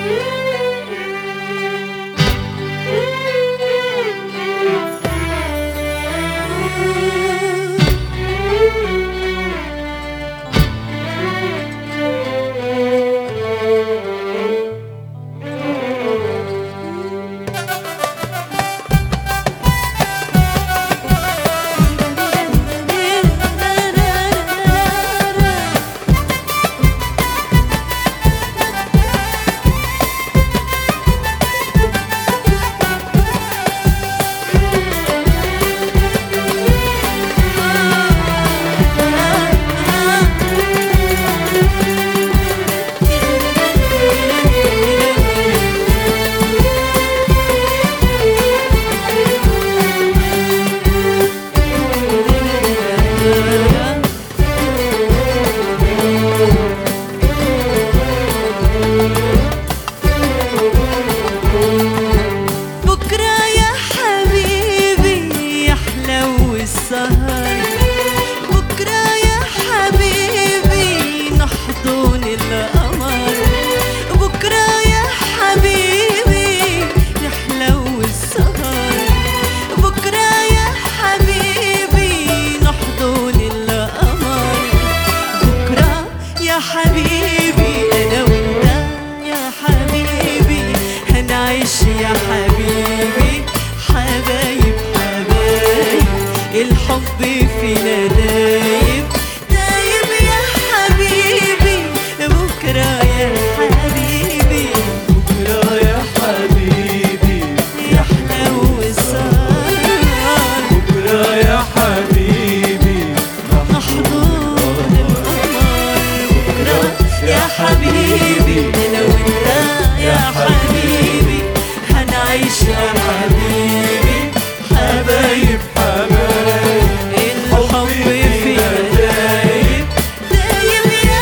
بكرة يا حبيبي يحلو السهر بكرة يا حبيبي نحضن القمر بكرة يا حبيبي يحلو السهر بكرة يا حبيبي نحضن القمر بكرة يا حبيبي أنا وأنت يا حبيبي هنعيش يا حبيبي حبايب حبايب الحب فينا دايب دايب يا حبيبي بكرة يا حبيبي بكرة يا حبيبي يحلو السهر بكرة يا حبيبي نحضن القمر بكرة يا حبيبي أنا وأنت يا حبيبي هنعيش يا حبيبي حبايب حبايب الحب فينا دايب دايب يا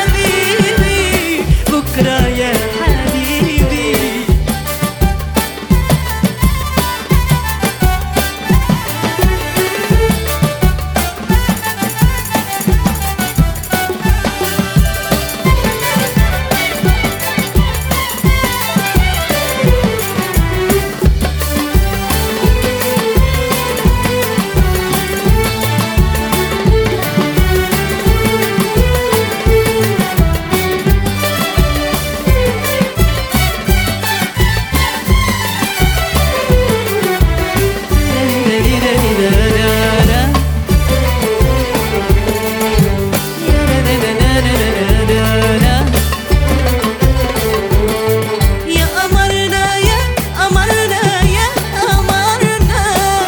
حبيبي بكرة يا حبيبي يا قمرنا يا قمرنا يا قمرنا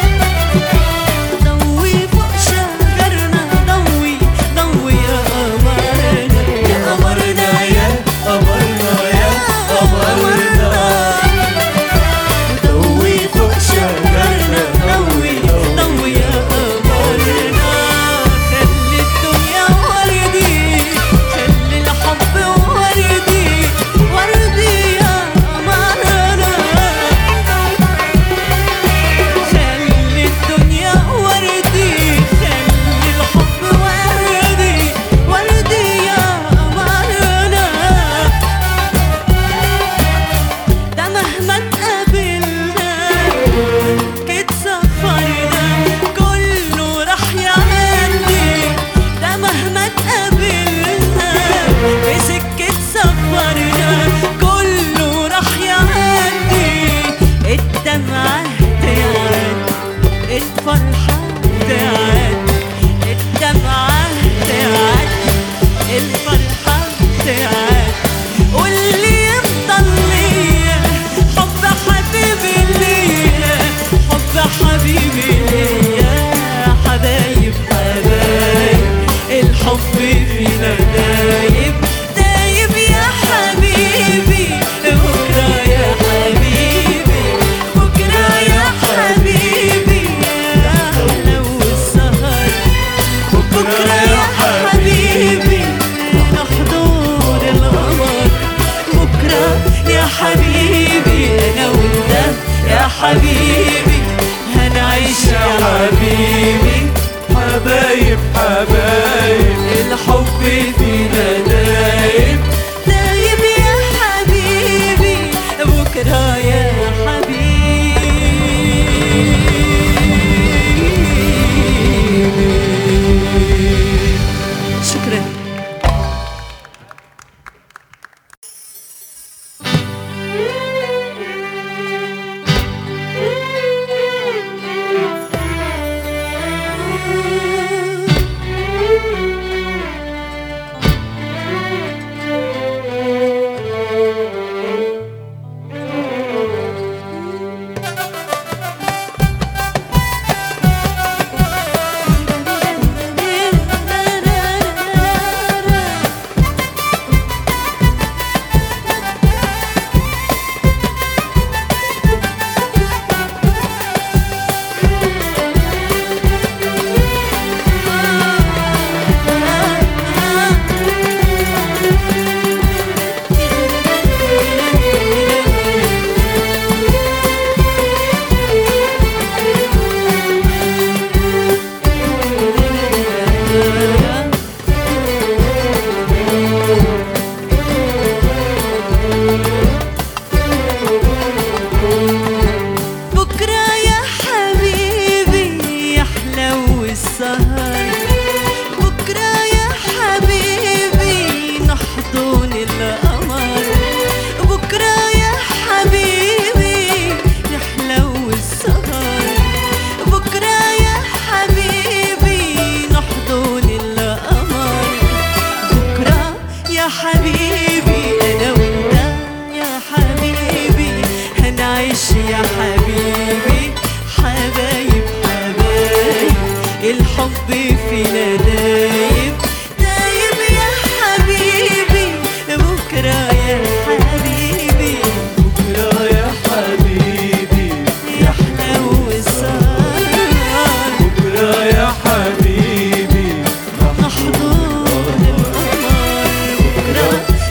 ضوي فوق شجرنا ضوي ضوي يا قمرنا يا قمرنا يا قمرنا يا قمرنا ضوي فوق شجرنا ضوي ضوي يا قمرنا خلي الدنيا وردي خلي الحب وردي وردي يا قمرنا خلي الدنيا وردي خلي الحب وردي وردي يا قمرنا ده مهما تقابلنا كده سفرنا كله راح يعدي ده مهما تقابلنا في سكة سفرنا كله راح يعدي الدمعة تعد الفرحة تعد الدمعة تعد الفرحة تعد واللي يفضل ليا حب حبيبي ليا حب حبيبي ليا حبايب حبايب الحب فينا دايب دايب يا حبيبي بكرة يا حبيبي بكرة يا حبيبي يا أحلى والسهر بكرة يا حبيبي نحضر القمر بكرة يا حبيبي أنا وأنت يا حبيبي هنعيش يا حبيبي حبايب حبايب الحب فينا دايب دايب يا حبيبي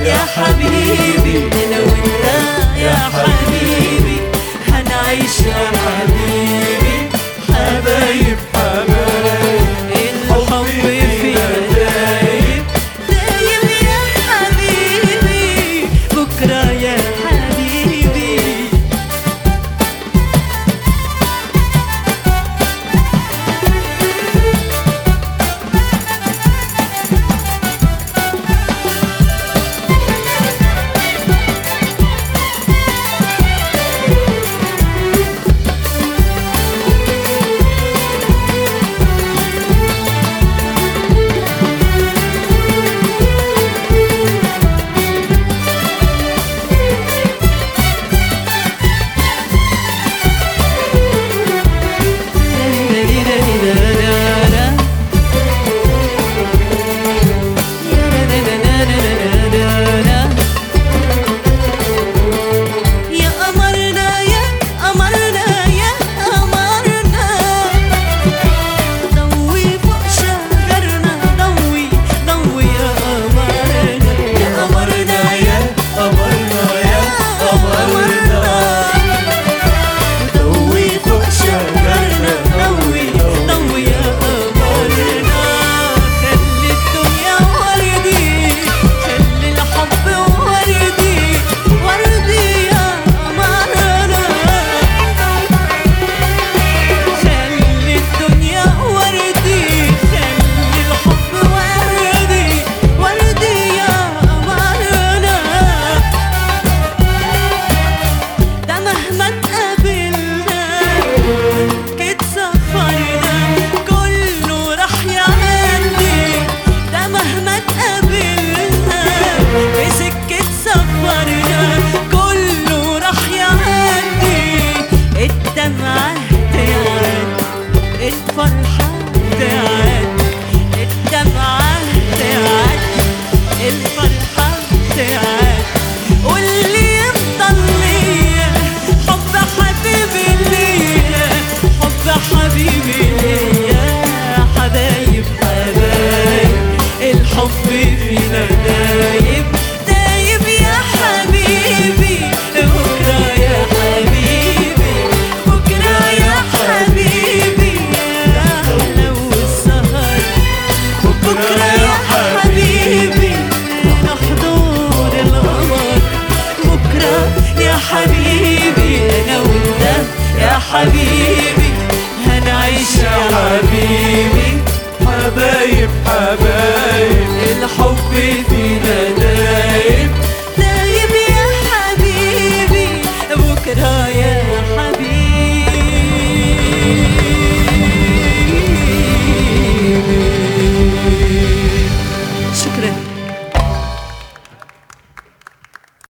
يا حبيبي انا وانت يا حبيبي هنعيش يا حبيبي حبايب حبايب الحب فينا دايم دايم يا حبيبي بكرة يا حبيبي يا قمرنا يا قمرنا يا قمرنا ضوي فوق شجرنا ضوي ضوي يا قمرنا يا قمرنا يا قمرنا يا قمرنا ضوي فوق شجرنا ضوي ضوي يا قمرنا خلي الدنيا وردي خلي الحب وردي وردي يا قمرنا خلي الدنيا وردي خلي الحب وردي وردي يا قمرنا ده مهما تقابلنا كده سفرنا كله راح يعدي ده مهما تقابلنا بسكة سفرنا كله راح يعدي الدمعة تعدي الفرحة تعدي الدمعة تعدي الفرحة تعدي واللي